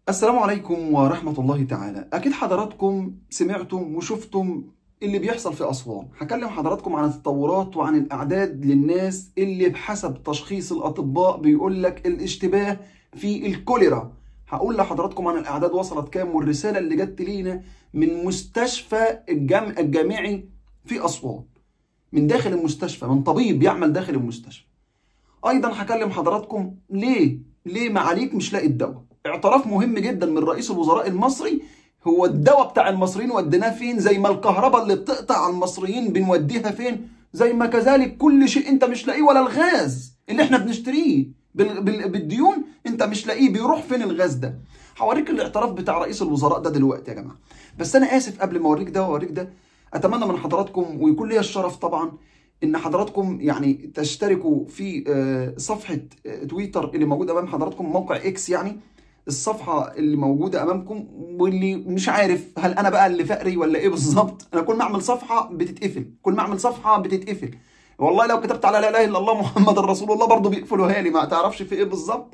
السلام عليكم ورحمة الله تعالى أكيد حضراتكم سمعتم وشفتم اللي بيحصل في أسوان هكلم حضراتكم عن التطورات وعن الأعداد للناس اللي بحسب تشخيص الأطباء بيقول لك الاشتباه في الكوليرا هقول لحضراتكم عن الأعداد وصلت كام والرسالة اللي جت لينا من مستشفى الجامع الجامعي في أسوان من داخل المستشفى من طبيب يعمل داخل المستشفى ايضا هكلم حضراتكم ليه ليه معاليك مش لاقي الدواء اعتراف مهم جدا من رئيس الوزراء المصري هو الدواء بتاع المصريين وديناه فين زي ما الكهرباء اللي بتقطع على المصريين بنوديها فين زي ما كذلك كل شيء انت مش لاقيه ولا الغاز اللي احنا بنشتريه بال... بال... بالديون انت مش لاقيه بيروح فين الغاز ده هوريك الاعتراف بتاع رئيس الوزراء ده دلوقتي يا جماعه بس انا اسف قبل ما اوريك ده واوريك ده اتمنى من حضراتكم ويكون لي الشرف طبعا ان حضراتكم يعني تشتركوا في آه، صفحه آه، تويتر اللي موجوده امام حضراتكم موقع اكس يعني الصفحه اللي موجوده امامكم واللي مش عارف هل انا بقى اللي فقري ولا ايه بالظبط انا كل ما اعمل صفحه بتتقفل كل ما اعمل صفحه بتتقفل والله لو كتبت على لا اله الا الله محمد رسول الله برضه بيقفلوها لي ما تعرفش في ايه بالظبط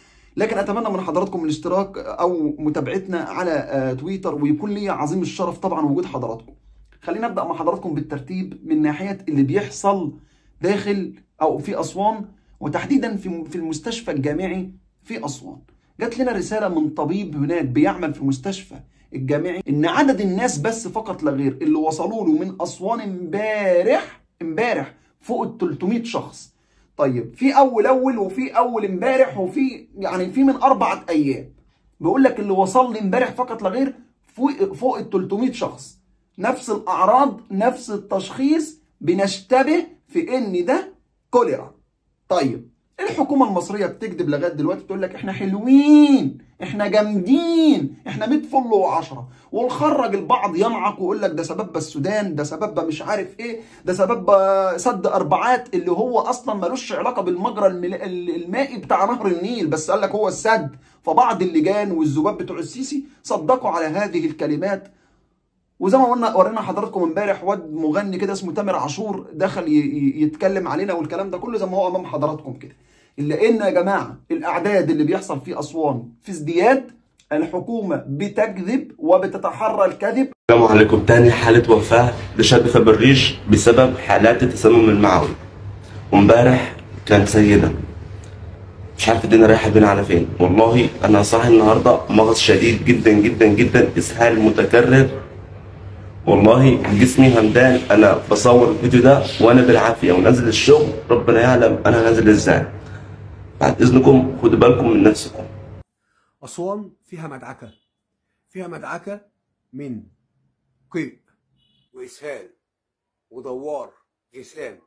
لكن اتمنى من حضراتكم الاشتراك او متابعتنا على آه، تويتر ويكون لي عظيم الشرف طبعا وجود حضراتكم خلينا ابدا مع حضراتكم بالترتيب من ناحيه اللي بيحصل داخل او في اسوان وتحديدا في في المستشفى الجامعي في اسوان جات لنا رساله من طبيب هناك بيعمل في مستشفى الجامعي ان عدد الناس بس فقط لا غير اللي وصلوا له من اسوان امبارح امبارح فوق ال 300 شخص طيب في اول اول وفي اول امبارح وفي يعني في من اربعه ايام بيقول لك اللي وصل لي امبارح فقط لا غير فوق فوق ال 300 شخص نفس الاعراض نفس التشخيص بنشتبه في ان ده كوليرا طيب الحكومه المصريه بتكذب لغايه دلوقتي بتقول لك احنا حلوين احنا جامدين احنا 100 فل و10 ونخرج البعض ينعق ويقول لك ده سبب السودان ده سبب مش عارف ايه ده سبب سد اربعات اللي هو اصلا ملوش علاقه بالمجرى المل- المائي بتاع نهر النيل بس قال لك هو السد فبعض اللجان والذباب بتوع السيسي صدقوا على هذه الكلمات وزي ما قلنا ورينا حضراتكم امبارح واد مغني كده اسمه تامر عاشور دخل ي- ي- يتكلم علينا والكلام ده كله زي ما هو امام حضراتكم كده الا ان يا جماعه الاعداد اللي بيحصل في اسوان في ازدياد الحكومه بتكذب وبتتحرى الكذب السلام عليكم تاني حالة وفاة لشاب في بالريش بسبب حالات التسمم المعوي وامبارح كانت سيدة مش عارف الدنيا رايحة بينا على فين والله أنا صاحي النهاردة مغص شديد جدا جدا جدا إسهال متكرر والله جسمي همدان أنا بصور الفيديو ده وأنا بالعافية ونازل الشغل ربنا يعلم أنا نازل إزاي بعد إذنكم خدوا بالكم من نفسكم أسوان فيها مدعكة فيها مدعكة من قيء وإسهال ودوار جسام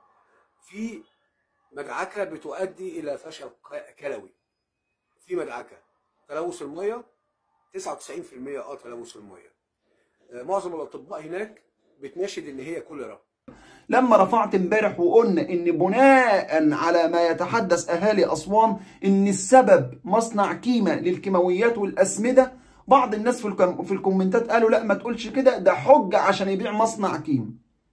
في مدعكة بتؤدي إلى فشل ق- كلوي في مدعكة تلوث المية 99% اه تلوث المية آه، معظم الأطباء هناك بتناشد إن هي كوليرا لما رفعت امبارح وقلنا ان بناء على ما يتحدث اهالي اسوان ان السبب مصنع كيما للكيماويات والاسمده بعض الناس في الكم- في الكومنتات قالوا لا ما تقولش كده ده حجه عشان يبيع مصنع كيما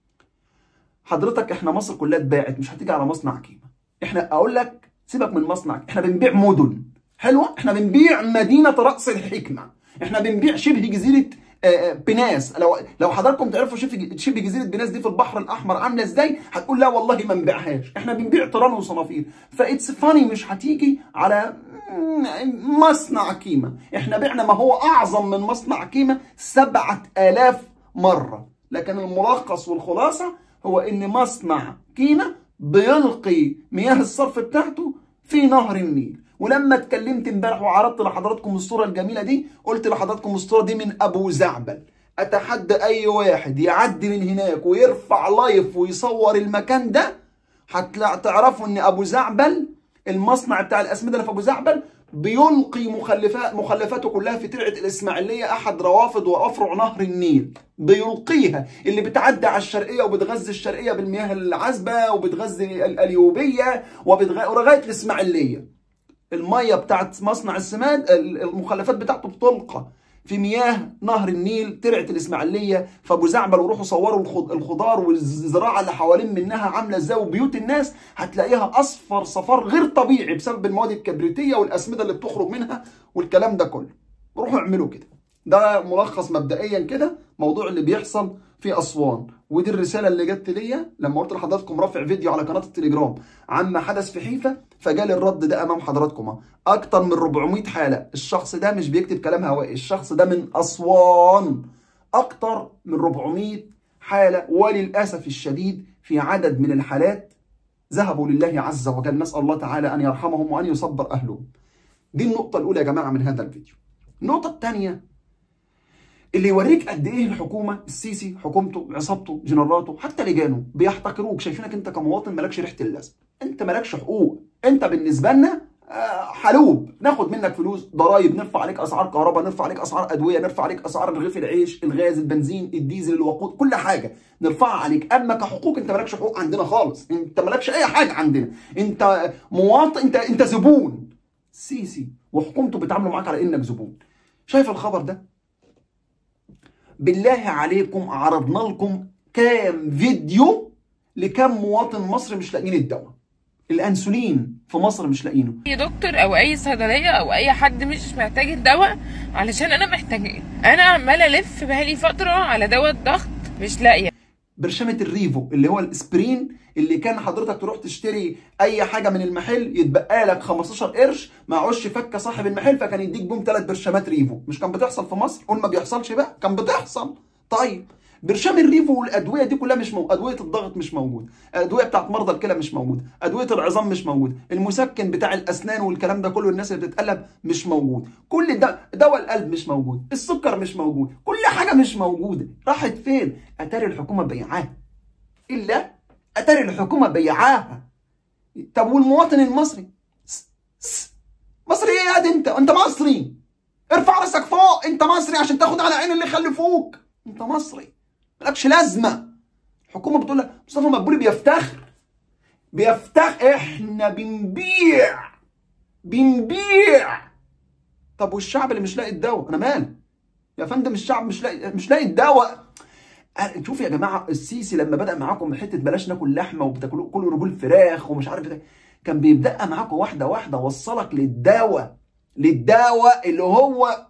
حضرتك احنا مصر كلها اتباعت مش هتيجي على مصنع كيما احنا اقول لك سيبك من مصنع احنا بنبيع مدن حلوه احنا بنبيع مدينه راس الحكمه احنا بنبيع شبه جزيره آه، آه، بناس لو لو حضراتكم تعرفوا شبه شبه جزيره بناس دي في البحر الاحمر عامله ازاي هتقول لا والله ما نبيعهاش احنا بنبيع طيران وصنافير فاتس فاني مش هتيجي على مم، مصنع كيما احنا بعنا ما هو اعظم من مصنع كيما سبعة آلاف مرة لكن الملخص والخلاصة هو ان مصنع كيما بيلقي مياه الصرف بتاعته في نهر النيل ولما اتكلمت امبارح وعرضت لحضراتكم الصورة الجميلة دي قلت لحضراتكم الصورة دي من ابو زعبل اتحدى اي واحد يعدي من هناك ويرفع لايف ويصور المكان ده هتلا- تعرفوا ان ابو زعبل المصنع بتاع الاسمده اللي في ابو زعبل بيلقي مخلفات مخلفاته كلها في ترعه الاسماعيليه احد روافد وافرع نهر النيل بيلقيها اللي بتعدي على الشرقيه وبتغذي الشرقيه بالمياه العذبه وبتغذي ال- اليوبيه وبتغ- ولغايه الاسماعيليه الميه بتاعت مصنع السماد ال- المخلفات بتاعته بتلقى في مياه نهر النيل ترعه الاسماعيليه فابو زعبل وروحوا صوروا الخض- الخضار والزراعه اللي حوالين منها عامله ازاي وبيوت الناس هتلاقيها اصفر صفار غير طبيعي بسبب المواد الكبريتيه والاسمده اللي بتخرج منها والكلام ده كله روحوا اعملوا كده ده ملخص مبدئيا كده موضوع اللي بيحصل في اسوان ودي الرساله اللي جت ليا لما قلت لحضراتكم رافع فيديو على قناه التليجرام عما حدث في حيفا فجالي الرد ده امام حضراتكم اهو اكتر من 400 حاله الشخص ده مش بيكتب كلام هوائي الشخص ده من اسوان اكتر من 400 حاله وللاسف الشديد في عدد من الحالات ذهبوا لله عز وجل نسال الله تعالى ان يرحمهم وان يصبر اهلهم دي النقطه الاولى يا جماعه من هذا الفيديو النقطه الثانيه اللي يوريك قد ايه الحكومه السيسي حكومته عصابته جنرالاته حتى لجانه بيحتقروك شايفينك انت كمواطن مالكش ريحه اللازم انت مالكش حقوق انت بالنسبه لنا آه، حلوب ناخد منك فلوس ضرايب نرفع عليك اسعار كهرباء نرفع عليك اسعار ادويه نرفع عليك اسعار رغيف العيش الغاز البنزين الديزل الوقود كل حاجه نرفعها عليك اما كحقوق انت مالكش حقوق عندنا خالص انت مالكش اي حاجه عندنا انت مواطن انت انت زبون سيسي وحكومته بيتعاملوا معاك على انك زبون شايف الخبر ده بالله عليكم عرضنا لكم كام فيديو لكام مواطن مصري مش لاقيين الدواء الانسولين في مصر مش لاقيينه اي دكتور او اي صيدليه او اي حد مش محتاج الدواء علشان انا محتاجاه انا عماله الف بقالي فتره على دواء الضغط مش لاقيه برشامه الريفو اللي هو الاسبرين اللي كان حضرتك تروح تشتري اي حاجه من المحل يتبقى لك 15 قرش معوش فكه صاحب المحل فكان يديك بوم ثلاث برشامات ريفو مش كان بتحصل في مصر قول ما بيحصلش بقى كان بتحصل طيب برشام الريفو والادويه دي كلها مش موجود ادويه الضغط مش موجود ادويه بتاعت مرضى الكلى مش موجود ادويه العظام مش موجود المسكن بتاع الاسنان والكلام ده كله الناس اللي بتتقلب مش موجود كل ده دواء القلب مش موجود السكر مش موجود كل حاجه مش موجوده راحت فين اتاري الحكومه بيعاها الا اتاري الحكومه بيعاها طب والمواطن المصري س- س- مصري ايه يا دي انت انت مصري ارفع راسك فوق انت مصري عشان تاخد على عين اللي خلفوك انت مصري مالكش لازمه الحكومه بتقول لك مصطفى مقبولي بيفتخر بيفتخر احنا بنبيع بنبيع طب والشعب اللي مش لاقي الدواء انا مالي يا فندم الشعب مش لاقي مش لاقي الدواء أنا- شوف يا جماعه السيسي لما بدا معاكم من حته بلاش ناكل لحمه وبتاكلوا كلوا رجول فراخ ومش عارف ده كان بيبدا معاكم واحده واحده وصلك للدواء للدواء اللي هو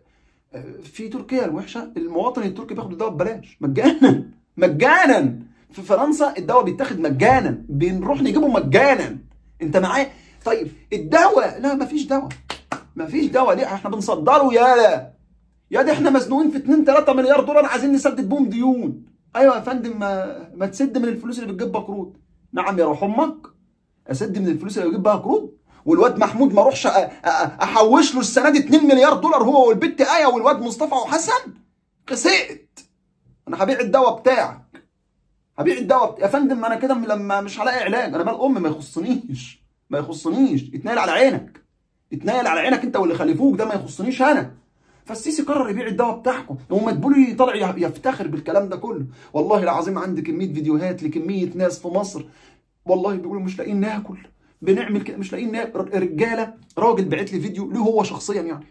في تركيا الوحشه المواطن التركي بياخد الدواء ببلاش مجانا مجانا في فرنسا الدواء بيتاخد مجانا بنروح نجيبه مجانا انت معايا طيب الدواء لا مفيش دواء مفيش دواء ليه احنا بنصدره يالا يا دي احنا مزنوقين في 2 3 مليار دولار عايزين نسدد بهم ديون ايوه يا فندم ما, ما تسد من الفلوس اللي بتجيب بها قروض نعم يا روح امك اسد من الفلوس اللي بجيب بها قروض والواد محمود ما اروحش أ- أ- احوش له السنه دي 2 مليار دولار هو والبت ايه والواد مصطفى وحسن قسقت انا هبيع الدواء بتاعك هبيع الدواء بت... يا فندم انا كده لما مش هلاقي علاج انا مال ام ما يخصنيش ما يخصنيش اتنايل على عينك اتنايل على عينك انت واللي خلفوك ده ما يخصنيش انا فالسيسي قرر يبيع الدواء بتاعكم هو مدبولي طالع ي- يفتخر بالكلام ده كله والله العظيم عندي كميه فيديوهات لكميه ناس في مصر والله بيقولوا مش لاقيين ناكل بنعمل كده مش لاقيين ناكل رجاله راجل بعت لي فيديو له هو شخصيا يعني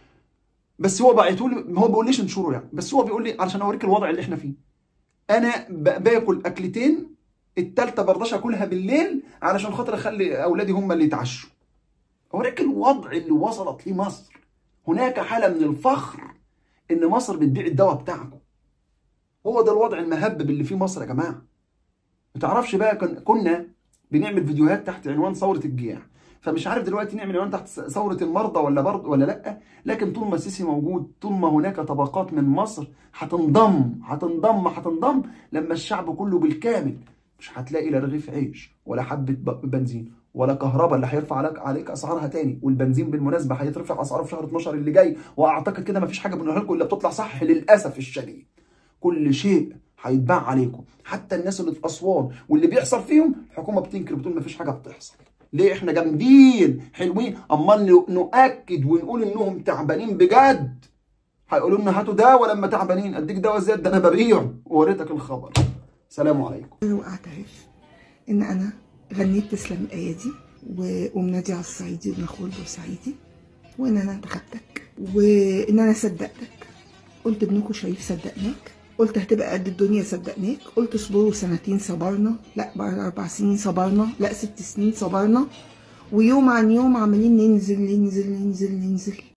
بس هو بعته لي هو ما بيقوليش انشره يعني بس هو بيقول لي علشان اوريك الوضع اللي احنا فيه انا ب- باكل اكلتين التالتة برضاش اكلها بالليل علشان خاطر اخلي اولادي هم اللي يتعشوا اوريك الوضع اللي وصلت ليه مصر هناك حاله من الفخر ان مصر بتبيع الدواء بتاعكم هو ده الوضع المهبب اللي فيه مصر يا جماعه ما تعرفش بقى كن- كنا بنعمل فيديوهات تحت عنوان ثوره الجياع فمش عارف دلوقتي نعمل عنوان تحت ثوره المرضى ولا برضه ولا لا لكن طول ما السيسي موجود طول ما هناك طبقات من مصر هتنضم هتنضم هتنضم لما الشعب كله بالكامل مش هتلاقي لا رغيف عيش ولا حبه ب- بنزين ولا كهرباء اللي هيرفع عليك عليك اسعارها تاني والبنزين بالمناسبه هيترفع اسعاره في شهر 12 اللي جاي واعتقد كده مفيش حاجه بنقولها لكم الا بتطلع صح للاسف الشديد كل شيء هيتباع عليكم حتى الناس اللي في اسوان واللي بيحصل فيهم الحكومه بتنكر بتقول مفيش حاجه بتحصل ليه احنا جامدين حلوين امال ن- نؤكد ونقول انهم تعبانين بجد هيقولوا لنا هاتوا دواء لما تعبانين اديك دواء زياده ده انا ببيعه ووريتك الخبر سلام عليكم واعترف ان انا غنيت تسلم ايادي و- ومنادي على الصعيدي ابن اخوه البورسعيدي وان انا انتخبتك وان انا صدقتك قلت ابنكم شريف صدقناك قلت هتبقى قد الدنيا صدقناك قلت اصبروا سنتين صبرنا لا بعد اربع سنين صبرنا لا ست سنين صبرنا ويوم عن يوم عمالين ننزل ننزل ننزل ننزل